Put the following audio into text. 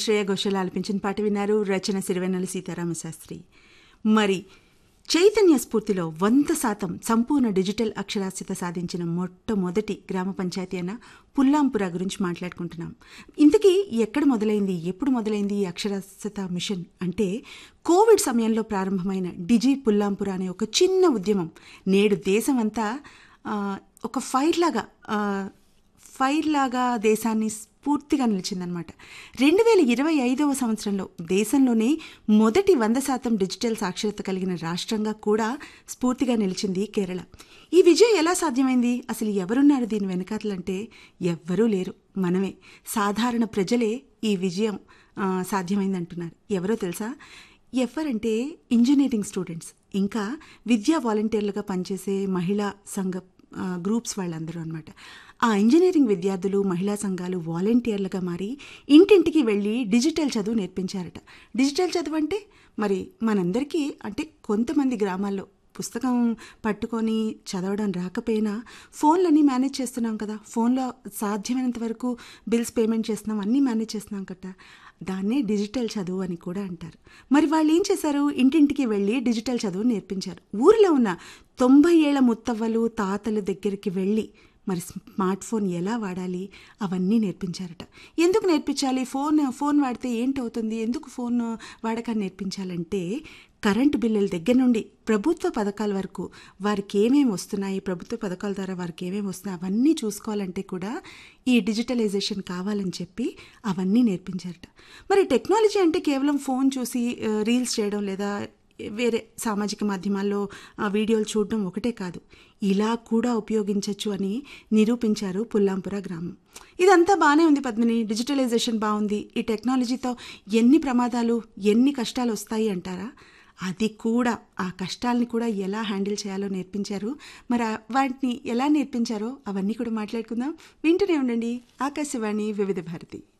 శ్రేయ ఘోషల్ ఆలపించిన పాట విన్నారు రచన సిరివెన్నెల సీతారామ శాస్త్రి మరి చైతన్య స్ఫూర్తిలో వంద శాతం సంపూర్ణ డిజిటల్ అక్షరాస్యత సాధించిన మొట్టమొదటి గ్రామ పంచాయతీ అయిన పుల్లాంపుర గురించి మాట్లాడుకుంటున్నాం ఇంతకీ ఎక్కడ మొదలైంది ఎప్పుడు మొదలైంది ఈ అక్షరాస్యత మిషన్ అంటే కోవిడ్ సమయంలో ప్రారంభమైన డిజి పుల్లాంపుర అనే ఒక చిన్న ఉద్యమం నేడు దేశమంతా ఆ, ఒక ఫైర్ లాగా ఆ, ఫైర్ లాగా దేశాన్ని స్ఫూర్తిగా నిలిచిందనమాట రెండు వేల ఇరవై ఐదవ సంవత్సరంలో దేశంలోనే మొదటి వంద శాతం డిజిటల్ సాక్షరత కలిగిన రాష్ట్రంగా కూడా స్ఫూర్తిగా నిలిచింది కేరళ ఈ విజయం ఎలా సాధ్యమైంది అసలు ఎవరున్నారు దీని వెనకాతలంటే ఎవ్వరూ లేరు మనమే సాధారణ ప్రజలే ఈ విజయం ఆ, సాధ్యమైందంటున్నారు ఎవరో తెలుసా ఎవరంటే ఇంజనీరింగ్ స్టూడెంట్స్ ఇంకా విద్యా వాలంటీర్లుగా పనిచేసే మహిళా సంఘ ఆ, గ్రూప్స్ వాళ్ళందరూ అనమాట ఆ ఇంజనీరింగ్ విద్యార్థులు మహిళా సంఘాలు వాలంటీర్లుగా మారి ఇంటింటికి వెళ్ళి డిజిటల్ చదువు నేర్పించారట డిజిటల్ చదువు అంటే మరి మనందరికీ అంటే కొంతమంది గ్రామాల్లో పుస్తకం పట్టుకొని చదవడం రాకపోయినా ఫోన్లన్నీ మేనేజ్ చేస్తున్నాం కదా ఫోన్లో సాధ్యమైనంత వరకు బిల్స్ పేమెంట్ చేస్తున్నాం అన్నీ మేనేజ్ చేస్తున్నాం కదా దాన్నే డిజిటల్ చదువు అని కూడా అంటారు మరి వాళ్ళు ఏం చేశారు ఇంటింటికి వెళ్ళి డిజిటల్ చదువు నేర్పించారు ఊరిలో ఉన్న తొంభై ఏళ్ల ముత్తవ్వలు తాతల దగ్గరికి వెళ్ళి మరి స్మార్ట్ ఫోన్ ఎలా వాడాలి అవన్నీ నేర్పించారట ఎందుకు నేర్పించాలి ఫోన్ ఫోన్ వాడితే ఏంటవుతుంది ఎందుకు ఫోన్ వాడకాన్ని నేర్పించాలంటే కరెంటు బిల్లుల దగ్గర నుండి ప్రభుత్వ పథకాల వరకు వారికి ఏమేమి వస్తున్నాయి ప్రభుత్వ పథకాల ద్వారా వారికి ఏమేమి వస్తున్నాయి అవన్నీ చూసుకోవాలంటే కూడా ఈ డిజిటలైజేషన్ కావాలని చెప్పి అవన్నీ నేర్పించారట మరి టెక్నాలజీ అంటే కేవలం ఫోన్ చూసి ఆ, రీల్స్ చేయడం లేదా వేరే సామాజిక మాధ్యమాల్లో ఆ వీడియోలు చూడడం ఒకటే కాదు ఇలా కూడా ఉపయోగించవచ్చు అని నిరూపించారు పుల్లాంపుర గ్రామం ఇదంతా బాగానే ఉంది పద్మిని డిజిటలైజేషన్ బాగుంది ఈ టెక్నాలజీతో ఎన్ని ప్రమాదాలు ఎన్ని కష్టాలు వస్తాయి అంటారా అది కూడా ఆ కష్టాలని కూడా ఎలా హ్యాండిల్ చేయాలో నేర్పించారు మరి ఆ వాటిని ఎలా నేర్పించారో అవన్నీ కూడా మాట్లాడుకుందాం వింటూనే ఉండండి ఆకాశవాణి వివిధ భారతి